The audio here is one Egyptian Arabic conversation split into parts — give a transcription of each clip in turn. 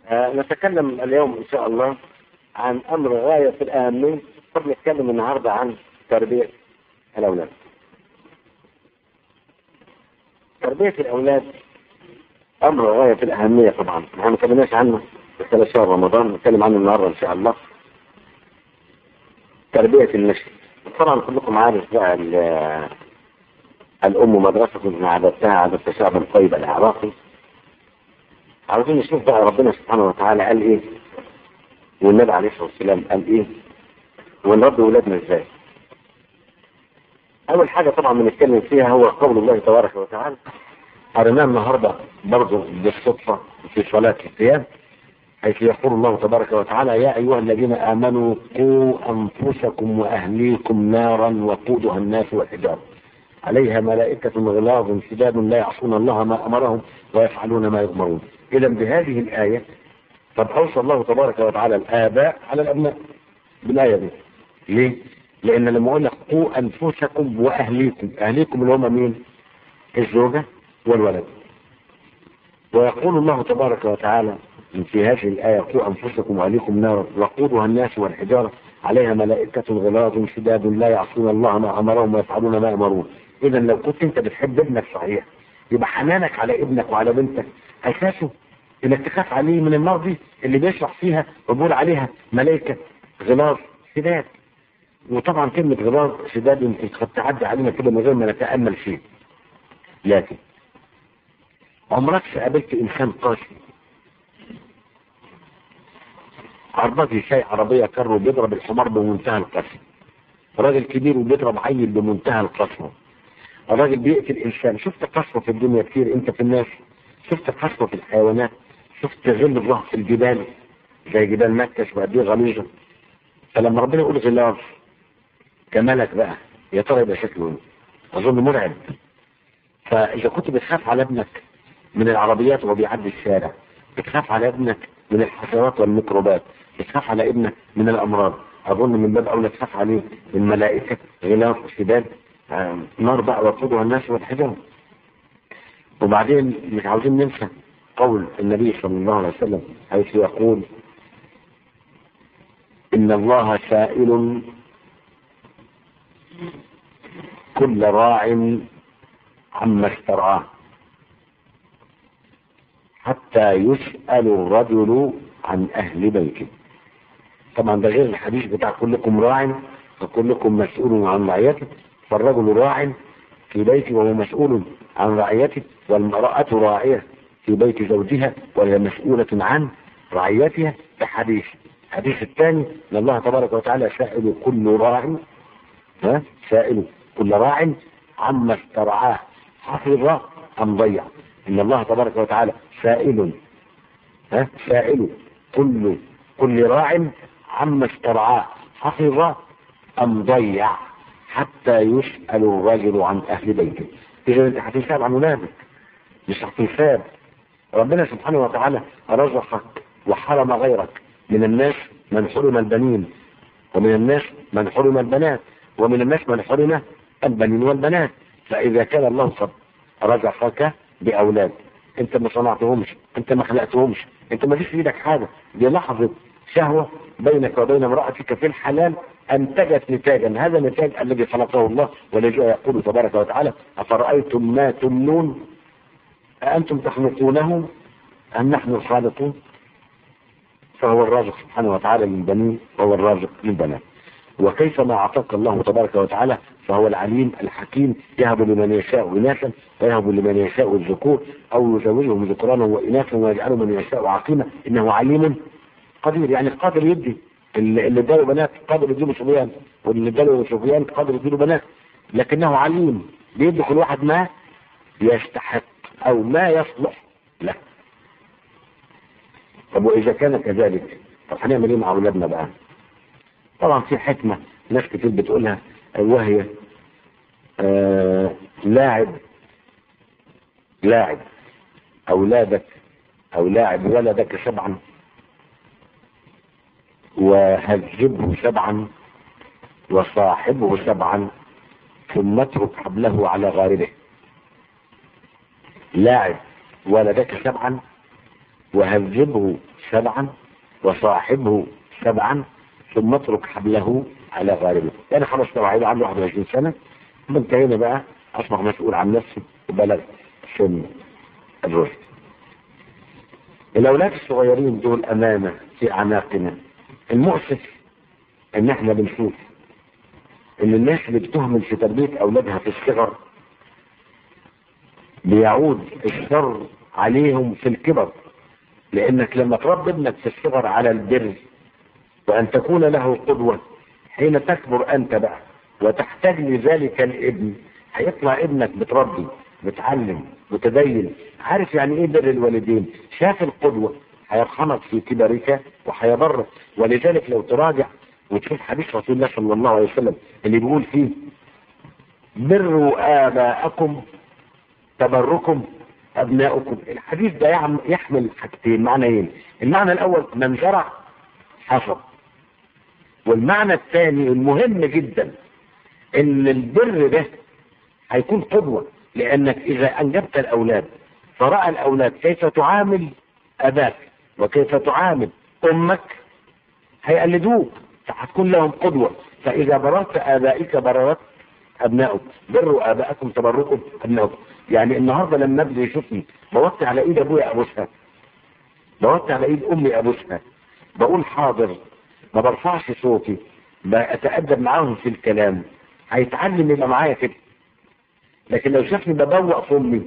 آه نتكلم اليوم إن شاء الله عن أمر غاية في الأهمية قد نتكلم النهاردة عن تربية الأولاد تربية الأولاد أمر غاية في الأهمية طبعا احنا ما تكلمناش عنه في شهر رمضان نتكلم عنه النهاردة إن شاء الله تربية النشء طبعا كلكم عارف بقى الأم مدرسة من عادتها عادة شعب طيب العراقي عاوزين نشوف بقى ربنا سبحانه وتعالى قال ايه والنبي عليه الصلاة والسلام قال ايه ونربي ولادنا ازاي اول حاجة طبعا بنتكلم فيها هو قول الله تبارك وتعالى قريناه النهاردة برضه بالصدفة في صلاة القيام حيث يقول الله تبارك وتعالى يا أيها الذين آمنوا قوا أنفسكم وأهليكم نارا وقودها الناس والحجارة عليها ملائكة غلاظ شداد لا يعصون الله ما أمرهم ويفعلون ما يؤمرون إذا بهذه الآية قد أوصى الله تبارك وتعالى الآباء على الأبناء بالآية دي ليه؟ لأن لما قلنا قوا أنفسكم وأهليكم أهليكم اللي هم مين؟ الزوجة والولد ويقول الله تبارك وتعالى في هذه الآية قوا أنفسكم وأهليكم نارا وقودها الناس والحجارة عليها ملائكة غلاظ شداد لا يعصون الله ما أمرهم ويفعلون ما يأمرون إذا لو كنت أنت بتحب ابنك صحيح يبقى حنانك على ابنك وعلى بنتك أساسه إنك تخاف عليه من النار دي اللي بيشرح فيها وبيقول عليها ملائكة غلاظ شداد وطبعا كلمة غلاظ شداد يمكن قد تعدي علينا كده من غير ما نتأمل فيه لكن عمرك قابلت إنسان قاسي عرضتي شيء عربية كره بيضرب الحمار بمنتهى القسوة راجل كبير وبيضرب عيل بمنتهى القسوة الراجل بيقتل انسان شفت قسوة في الدنيا كتير انت في الناس شفت قسوة في الحيوانات شفت غل الظهر في الجبال زي جبال مكة وقد ايه غليظة فلما ربنا يقول غلاظ كمالك بقى يا ترى يبقى شكله ايه اظن مرعب فاذا كنت بتخاف على ابنك من العربيات وهو بيعدي الشارع بتخاف على ابنك من الحشرات والميكروبات بتخاف على ابنك من الامراض اظن من باب اولى تخاف عليه من ملائكه غلاظ شداد آه نار بقى وقودها الناس والحجر وبعدين مش عاوزين ننسى قول النبي صلى الله عليه وسلم حيث يقول ان الله سائل كل راع عما استرعاه حتى يسأل الرجل عن أهل بيته طبعا ده غير الحديث بتاع كلكم راع وكلكم مسؤول عن رعيته فالرجل راع في بيته وهو مسؤول عن رعيته والمرأة راعية في بيت زوجها وهي مسؤولة عن رعيتها بحديث الحديث الثاني ان الله تبارك وتعالى سائل كل راع ها سائل كل راع عما استرعاه حفظ ام ضيع ان الله تبارك وتعالى سائل ها سائل كل كل راع عما استرعاه حفظ ام ضيع حتى يسأل الرجل عن اهل بيته اذا انت هتسأل عن ولادك مش هتسأل ربنا سبحانه وتعالى رزقك وحرم غيرك من الناس من حرم البنين ومن الناس من حرم البنات ومن الناس من حرم البنين والبنات فإذا كان الله قد رزقك بأولاد انت ما صنعتهمش انت ما خلقتهمش انت ما فيش في ايدك حاجة دي لحظة شهوة بينك وبين امرأتك في الحلال انتجت نتاجا هذا النتاج الذي خلقه الله والذي يقول تبارك وتعالى افرأيتم ما تمنون أأنتم تخلقونه أم نحن الخالقون فهو الرازق سبحانه وتعالى للبنين وهو الرازق للبنات وكيفما أعطاك الله تبارك وتعالى فهو العليم الحكيم يهب لمن يشاء إناثا ويهب لمن يشاء الذكور أو يزوجهم ذكرانا وإناثا ويجعل من يشاء عقيما إنه عليم قدير يعني قادر يدي اللي اداله بنات قادر يديله صبيان واللي اداله صبيان قادر يديله بنات لكنه عليم بيدي كل واحد ما يستحق أو ما يصلح له طب وإذا كان كذلك طب هنعمل إيه مع أولادنا بقى طبعا في حكمة ناس كتير بتقولها وهي آه لاعب لاعب أولادك أو لاعب ولدك سبعا وهذبه سبعا وصاحبه سبعا ثم اترك حبله على غاربه لاعب ولدك سبعا وهذبه سبعا وصاحبه سبعا ثم اترك حبله على غاربه يعني خلاص طبعا هيبقى عنده 21 سنة انتهينا بقى اصبح مسؤول عن نفسه وبلغ سن الرشد الاولاد الصغيرين دول امانة في اعناقنا المؤسف ان احنا بنشوف ان الناس اللي بتهمل في تربية اولادها في الصغر بيعود الشر عليهم في الكبر لانك لما تربي ابنك في الصغر على البر وان تكون له قدوة حين تكبر انت بقى وتحتاج لذلك الابن هيطلع ابنك بتربي متعلم متدين عارف يعني ايه بر الوالدين شاف القدوة هيرحمك في كبرك وهيبرك ولذلك لو تراجع وتشوف حديث رسول الله صلى الله عليه وسلم اللي بيقول فيه بروا آباءكم تبركم أبناؤكم الحديث ده يحمل حاجتين معنيين المعنى الأول من زرع حصد والمعنى الثاني المهم جدا ان البر ده هيكون قدوة لانك اذا انجبت الاولاد فرأى الاولاد كيف تعامل اباك وكيف تعامل امك هيقلدوك فهتكون لهم قدوة فاذا بررت ابائك بررت ابنائك بروا ابائكم تبركم ابنائكم يعني النهارده لما ابني يشوفني بوطي على ايد ابويا ابوسها بوطي على ايد امي ابوسها بقول حاضر ما برفعش صوتي بتأدب معاهم في الكلام هيتعلم يبقى معايا كده لكن لو شافني ببوق في امي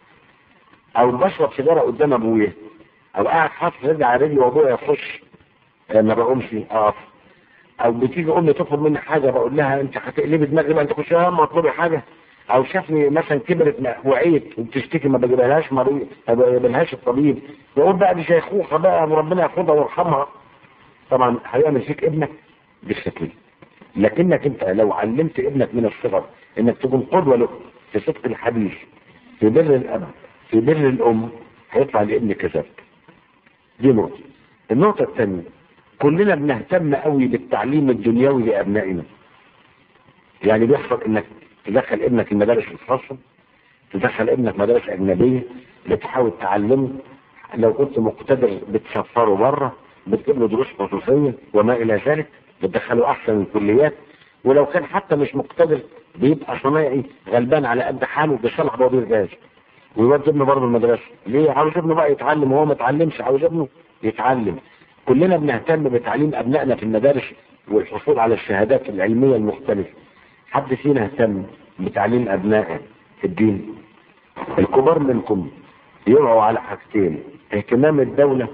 او بشرب سيجاره قدام ابويا او قاعد حاطط رجلي على رجلي وابويا يخش ما بقومش اقف او بتيجي امي تطلب مني حاجه بقول لها انت هتقلبي دماغي بقى انت خش ما اطلبي حاجه او شافني مثلا كبرت وعيت وبتشتكي ما بجيبهاش مريض ما بجيبهاش الطبيب بقول بقى دي شيخوخه بقى وربنا ياخدها ويرحمها طبعا هيعمل فيك ابنك بالشكل لكنك انت لو علمت ابنك من الصغر انك تكون قدوة له في صدق الحديث في بر الاب في بر الام هيطلع الابن كذلك دي نقطة النقطة الثانية كلنا بنهتم قوي بالتعليم الدنيوي لابنائنا يعني بيحصل انك تدخل ابنك المدارس الخاصة تدخل ابنك مدارس اجنبية بتحاول تعلمه لو كنت مقتدر بتسفره بره بتجيب له دروس خصوصية وما الى ذلك بتدخله احسن الكليات ولو كان حتى مش مقتدر بيبقى صنايعي غلبان على قد حاله بيصلح بوابير جاز ويودي ابنه برضه المدرسه ليه عاوز ابنه بقى يتعلم وهو ما اتعلمش عاوز ابنه يتعلم كلنا بنهتم بتعليم ابنائنا في المدارس والحصول على الشهادات العلميه المختلفه حد فينا اهتم بتعليم ابنائه في الدين الكبار منكم يوعوا على حاجتين اهتمام الدوله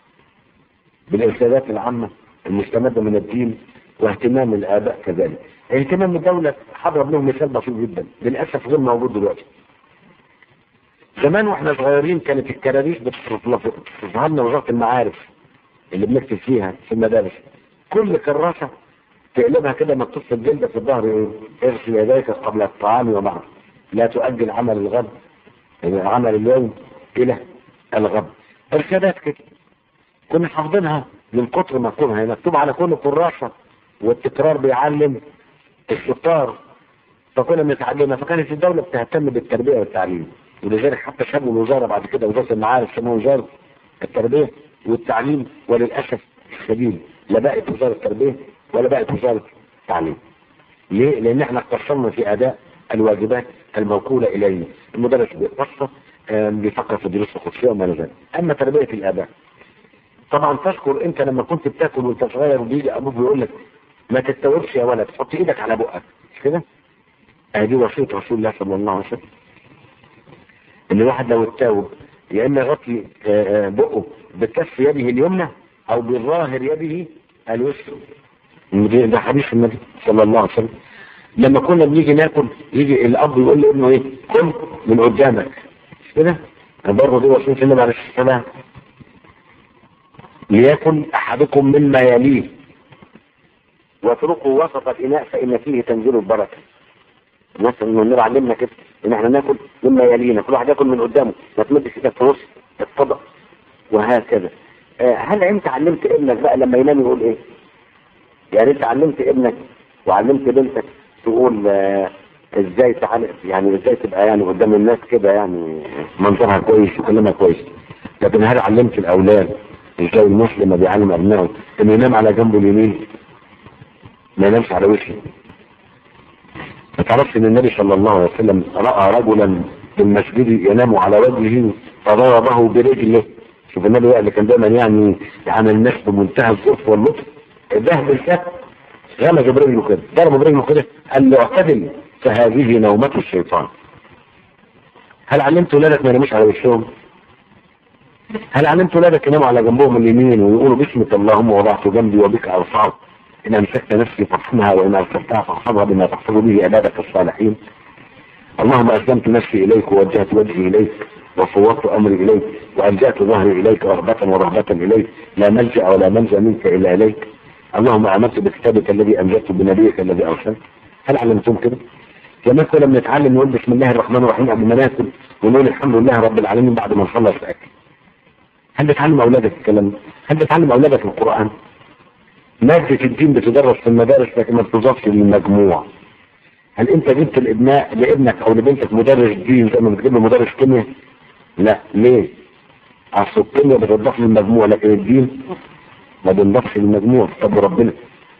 بالارشادات العامه المستمدة من الدين واهتمام الآباء كذلك اهتمام الدولة هضرب لهم مثال بسيط جدا للأسف غير موجود دلوقتي زمان واحنا صغيرين كانت الكراريس بتصرفها لنا وزارة المعارف اللي بنكتب فيها في المدارس كل كراسة تقلبها كده مكتوب في الجلدة في الظهر ايه اغسل يديك قبل الطعام وبعد لا تؤجل عمل الغد عمل اليوم الى الغد ارشادات كده كنا حافظينها من كتر ما كونها مكتوب على كل كراسة والتكرار بيعلم الشطار فكنا بنتعلمها فكانت الدولة بتهتم بالتربية والتعليم ولذلك حتى سموا الوزارة بعد كده وزارة المعارف سموها وزارة التربية والتعليم وللأسف الشديد لا بقت وزارة التربية ولا بقت وزارة التعليم ليه؟ لأن احنا قصرنا في أداء الواجبات الموكولة إلينا المدرس بيقصر بيفكر في دروس الخصوصية وما ذلك أما تربية الآباء طبعا تذكر انت لما كنت بتاكل وانت صغير وبيجي ابوك بيقول لك ما تتوبش يا ولد حط ايدك على بقك مش كده ادي وصيه رسول الله صلى الله عليه وسلم ان الواحد لو اتاوب يا اما يغطي بقه بكف يده اليمنى او بالظاهر يده اليسرى ده حديث النبي صلى الله عليه وسلم لما كنا بنيجي ناكل يجي الاب يقول لابنه ايه كل من قدامك مش كده برضه دي وصيه النبي عليه الصلاه والسلام ليكن احدكم مما يليه واتركوا وسط الاناء فان فيه تنزل البركه مثلا انه النبي علمنا كده ان احنا ناكل مما يلينا كل واحد ياكل من قدامه ما تمدش ايدك في وسط الطبق وهكذا آه هل انت علمت ابنك بقى لما ينام يقول ايه يعني انت علمت ابنك وعلمت بنتك تقول آه ازاي تعالى يعني ازاي تبقى يعني قدام الناس كده يعني منظرها كويس وكلامها كويس لكن هل علمت الاولاد ازاي المسلم بيعلم ابنائه انه ينام على جنبه اليمين ما ينامش على وجهه ما تعرفش ان النبي صلى الله عليه وسلم راى رجلا في المسجد ينام على وجهه فضربه برجله شوف النبي بقى اللي كان دايما يعني يعامل الناس بمنتهى الظرف واللطف ده بالكف غمز برجله كده ضربه برجله كده قال له اعتدل فهذه نومة الشيطان هل علمت ولادك ما يناموش على وشهم؟ هل علمت ولادك يناموا على جنبهم اليمين ويقولوا باسمك اللهم وضعت جنبي وبك ارفعه ان امسكت نفسي فارحمها وان ارسلتها فاحفظها بما تحفظ به عبادك الصالحين اللهم اسلمت نفسي اليك ووجهت وجهي اليك وفوضت امري اليك والجات ظهري اليك رغبه ورهبه اليك لا ملجا ولا منجا منك الا اليك اللهم امنت بكتابك الذي انزلته بنبيك الذي ارسلت هل علمتم كده؟ زمان كنا بنتعلم نقول بسم الله الرحمن الرحيم قبل ما ناكل ونقول الحمد لله رب العالمين بعد ما نخلص الاكل هل بتعلم اولادك الكلام ده؟ هل بتعلم اولادك القران مادة الدين بتدرس في المدارس لكن ما بتضافش للمجموع هل انت جبت الابناء لابنك او لبنتك مدرس دين زي ما بتجيب له مدرس كيمياء لا ليه اصل الكيمياء بتضاف للمجموع لكن الدين ما بنضافش للمجموع طب ربنا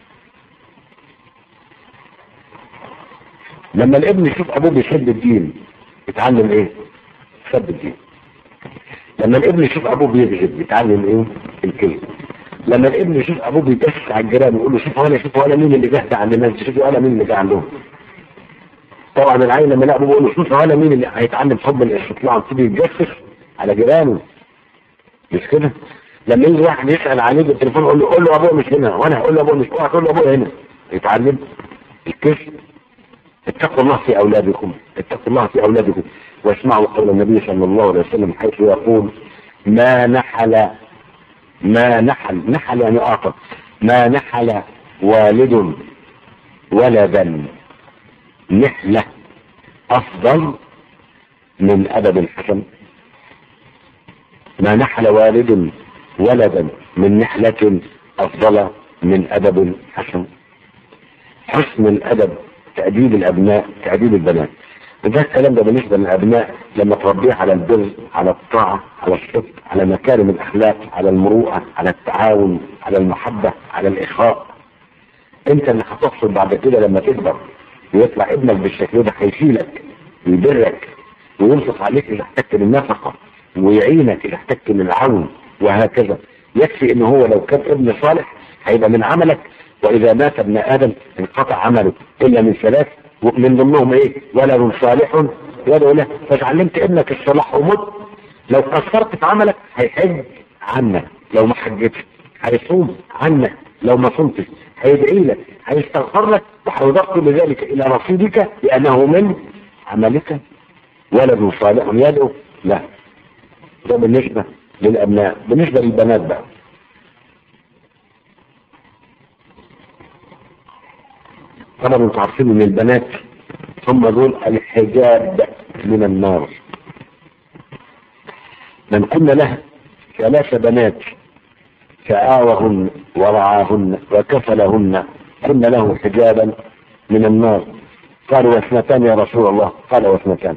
لما الابن يشوف ابوه بيحب الدين يتعلم ايه سب الدين لما الابن يشوف ابوه بيكذب يتعلم ايه الكذب لما الابن يشوف ابوه بيجسس على الجيران ويقول له شوف انا شوف انا مين اللي جهد عند الناس شوف انا مين اللي جه عندهم طبعا العيل لما يلاقي ابوه بيقول له شوف انا مين اللي هيتعلم حب الاستطلاع ويبتدي يتجسس على جيرانه مش كده لما يجي واحد يسال عليه بالتليفون يقول له قول له ابوه مش هنا وانا هقول له ابوه مش هنا هقول له ابوه هنا يتعلم الكذب اتقوا الله في اولادكم اتقوا الله في اولادكم واسمعوا قول النبي صلى الله عليه وسلم حيث يقول ما نحل ما نحل نحل يعني اعطى ما نحل والد ولدا نحلة افضل من ادب حسن ما نحل والد ولدا من نحلة افضل من ادب حسن حسن الادب تأديب الابناء تأديب البنات وده الكلام ده بالنسبة للابناء لما تربيه على البر على الطاعة على الصدق على مكارم الاخلاق على المروءة على التعاون على المحبة على الاخاء انت اللي هتحصل بعد كده لما تكبر ويطلع ابنك بالشكل ده هيشيلك ويبرك وينفق عليك اذا احتجت للنفقة ويعينك اذا احتجت للعون وهكذا يكفي ان هو لو كان ابن صالح هيبقى من عملك واذا مات ابن ادم انقطع عمله الا من ثلاث ومن ضمنهم ايه ولد صالح يدعو له فتعلمت ابنك الصلاح ومت لو قصرت في عملك هيحج عنك لو ما حجتش هيصوم عنك لو ما صمتش هيدعي لك هيستغفر لك وهيضاف بذلك الى رصيدك لانه من عملك ولد صالح يدعو لا ده بالنسبه للابناء بالنسبه للبنات بقى طبعا انتوا عارفين ان البنات هم دول الحجاب من النار من كنا له ثلاث بنات فآوهن ورعاهن وكفلهن كن له حجابا من النار قالوا واثنتان يا رسول الله قال واثنتان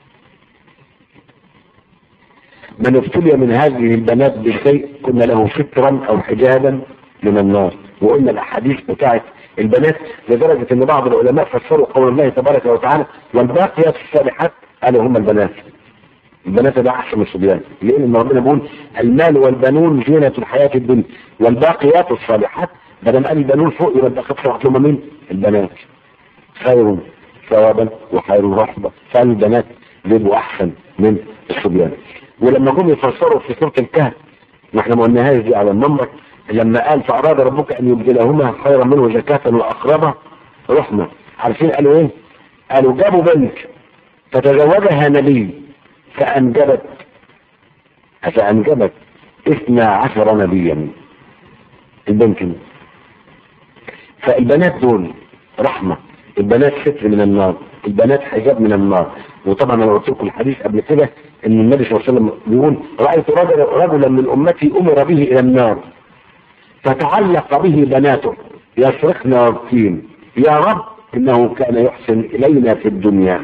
من ابتلي من هذه البنات بشيء كنا له سترا او حجابا من النار وقلنا الاحاديث بتاعت البنات لدرجة ان بعض العلماء فسروا قول الله تبارك وتعالى والباقيات الصالحات قالوا هم البنات البنات ده احسن من الصبيان ليه لان ربنا بيقول المال والبنون زينة الحياة الدنيا والباقيات الصالحات بدل قال البنون فوق يبقى الباقيات الصالحات هم مين البنات خير ثوابا وخير رحبة فالبنات بيبقوا احسن من الصبيان ولما جم يفسروا في سورة الكهف ما احنا ما قلناهاش دي على النمر لما قال فأراد ربك أن يبدلهما خيرا منه زكاة وأقربه رحمة عارفين قالوا إيه؟ قالوا جابوا بنت فتزوجها نبي فأنجبت فأنجبت اثنا عشر نبيا البنت دي فالبنات دول رحمة البنات ستر من النار البنات حجاب من النار وطبعا انا قلت لكم الحديث قبل كده ان النبي صلى الله عليه وسلم بيقول رايت رجل رجلا من امتي امر به الى النار فتعلق به بناته يصرخن ويبكين يا رب انه كان يحسن الينا في الدنيا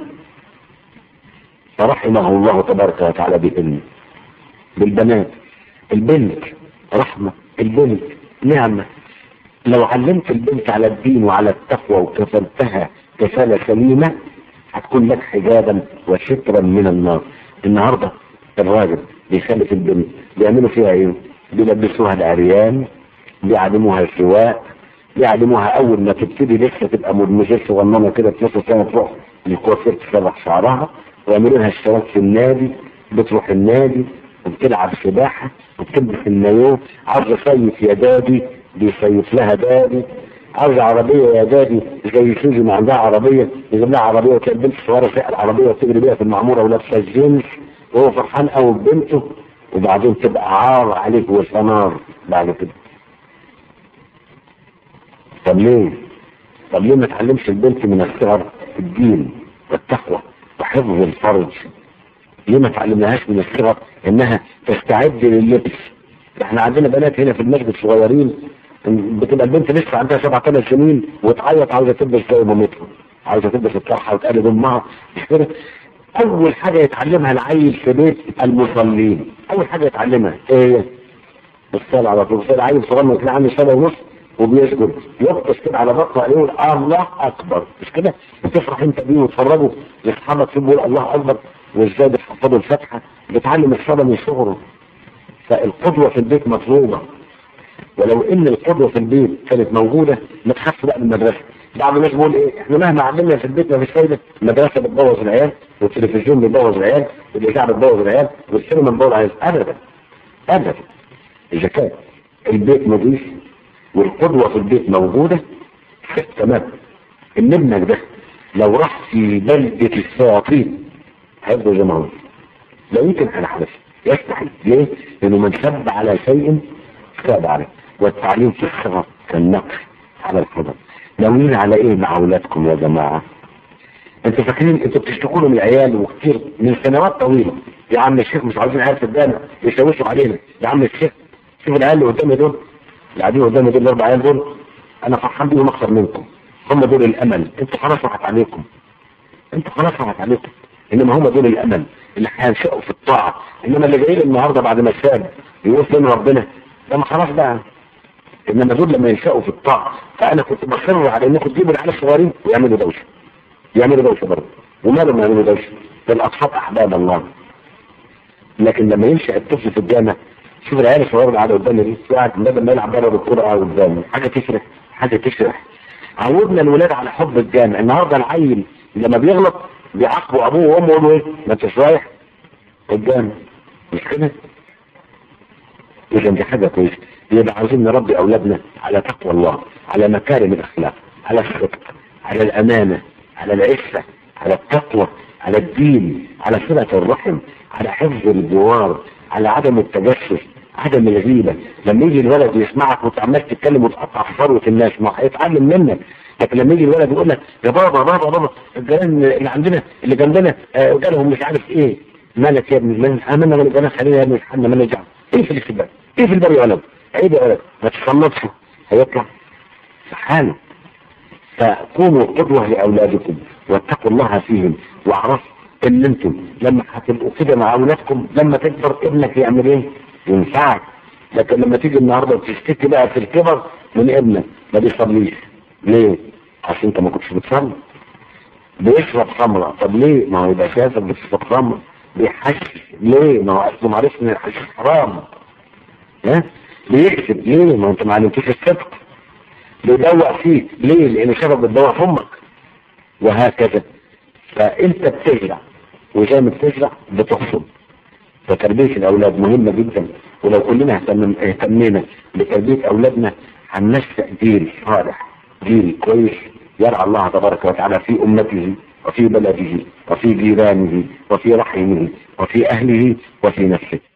فرحمه الله تبارك وتعالى بهن بالبنات البنت رحمة البنت نعمة لو علمت البنت على الدين وعلى التقوى وكفلتها كفالة سليمة هتكون لك حجابا وسترا من النار النهاردة الراجل بيخلف البنت بيعملوا فيها ايه بيلبسوها العريان بيعلموها السواق بيعلموها اول ما تبتدي لسه تبقى مدمجة صغننه كده 12 سنه تروح للكوافير تسرح شعرها ويعملوا لها اشتراك في النادي بتروح النادي وبتلعب سباحه وبتلبس المايوه عاوزه صيف يا دادي بيصيف لها دادي عاوزه عربيه يا دادي زي سوزي ما عندها عربيه يجيب لها عربيه وتلاقي البنت صغيره سايقه العربيه وتجري بيها في المعموره ولابسه الجينز وهو فرحان قوي ببنته وبعدين تبقى عار عليك وسنار بعد كده طب ليه؟ طب ليه ما تعلمش البنت من الصغر الدين والتقوى وحفظ الفرج؟ ليه ما تعلمناهاش من الصغر انها تستعد لللبس؟ احنا عندنا بنات هنا في المسجد صغيرين بتبقى البنت لسه عندها سبع ثمان سنين وتعيط عاوزه تلبس زي مامتها عاوزه تلبس الطرحه وتقلد امها مش كده؟ اول حاجه يتعلمها العيل في بيت المصلين اول حاجه يتعلمها ايه؟ الصلاه على طول الصلاه عيل صغير تلاقي عنده سنه ونص وبيسجد يغطس كده على بطنه يقول الله اكبر مش كده بتفرح انت بيه وتفرجوا لاصحابك فيه بيقول الله اكبر وازاي بتحفظوا الفاتحه بتعلم الصلاه من صغره فالقدوه في البيت مطلوبه ولو ان القدوه في البيت كانت موجوده ما تخافش بقى من المدرسه بعض الناس بيقول ايه احنا مهما علمنا في البيت ما فيش فايده المدرسه بتبوظ العيال والتلفزيون بيبوظ العيال والاذاعه بتبوظ العيال والسينما بتبوظ العيال ابدا ابدا اذا كان البيت نظيف والقدوة في البيت موجودة تمام ان ابنك ده لو راح في بلدة الشياطين هيفضل زي ما هو لا يمكن على حدث يستحيل ليه؟ لانه من سب على شيء ساب عليه والتعليم في الصغر كالنقش على الكبر ناويين على ايه مع اولادكم يا جماعه؟ انتوا فاكرين انتوا بتشتكوا من العيال وكتير من سنوات طويله يا عم الشيخ مش عاوزين عيال في الجامع يشوشوا علينا يا عم الشيخ شوف العيال اللي قدامي دول اللي قاعدين قدامي دول الاربع عيال دول انا فرحان بيهم اكثر منكم هم دول الامل انتوا خلاص راحت عليكم انتوا خلاص راحت عليكم انما هم دول الامل اللي هينشأوا في الطاعه انما اللي جاي لي النهارده بعد ما ساب يقول فين ربنا ده ما خلاص بقى انما دول لما ينشأوا في الطاعه فانا كنت بصر على انكم تجيبوا العيال الصغيرين ويعملوا دوشه يعملوا دوشه برضه ومالهم يعملوا دوشه ده الاصحاب احباب الله لكن لما ينشأ الطفل في الجامع شوف العيال الصغيره اللي قاعده قدامي دي قاعد بدل ما يلعب بره بالكوره قاعد قدامي حاجه تشرح حاجه تشرح عودنا الولاد على حب الجامع النهارده العيل لما بيغلط بيعاقبوا ابوه وامه يقولوا ايه ما انتش رايح الجامع مش كده؟ اذا دي حاجه كويسه يبقى عاوزين نربي اولادنا على تقوى الله على مكارم الاخلاق على الصدق على الامانه على العفه على التقوى على الدين على صله الرحم على حفظ الجوار على عدم التجسس عدم الغيبة لما يجي الولد يسمعك وانت عمال تتكلم وتقطع في ثروة الناس ما هيتعلم منك لكن لما يجي الولد يقول لك يا بابا بابا بابا الجيران اللي عندنا اللي جنبنا آه جالهم مش عارف ايه مالك يا ابني من امنا من الجيران خلينا يا ابني حنا ما نرجع ايه في الاستقبال ايه في البر يا ولد عيب يا ولد ما تصنفش هيطلع حاله فكونوا قدوة لأولادكم واتقوا الله فيهم واعرفوا ان انتم لما هتبقوا كده مع اولادكم لما تكبر ابنك يعمل ايه؟ ينفعك لكن لما تيجي النهارده وتشتكي بقى في الكبر من ابنك ما بيصليش ليه؟ عشان انت ما كنتش بتصلي بيشرب خمره طب ليه؟ ما هو يبقى شايفك بتشرب خمره بيحشش ليه؟ ما هو اصله ما عرفش ان الحشيش حرام ها؟ بيكذب ليه؟ ما انت ما علمتوش الصدق بيدوق فيك ليه؟ لان شافك بتدوق في امك وهكذا فانت بتزرع وزي ما بتزرع بتحصد فتربية الأولاد مهمة جدا ولو كلنا اهتم- اهتمينا بتربية أولادنا هننشأ جيل صالح جيل كويس يرعى الله تبارك وتعالى في أمته وفي بلده وفي جيرانه وفي رحمه وفي أهله وفي نفسه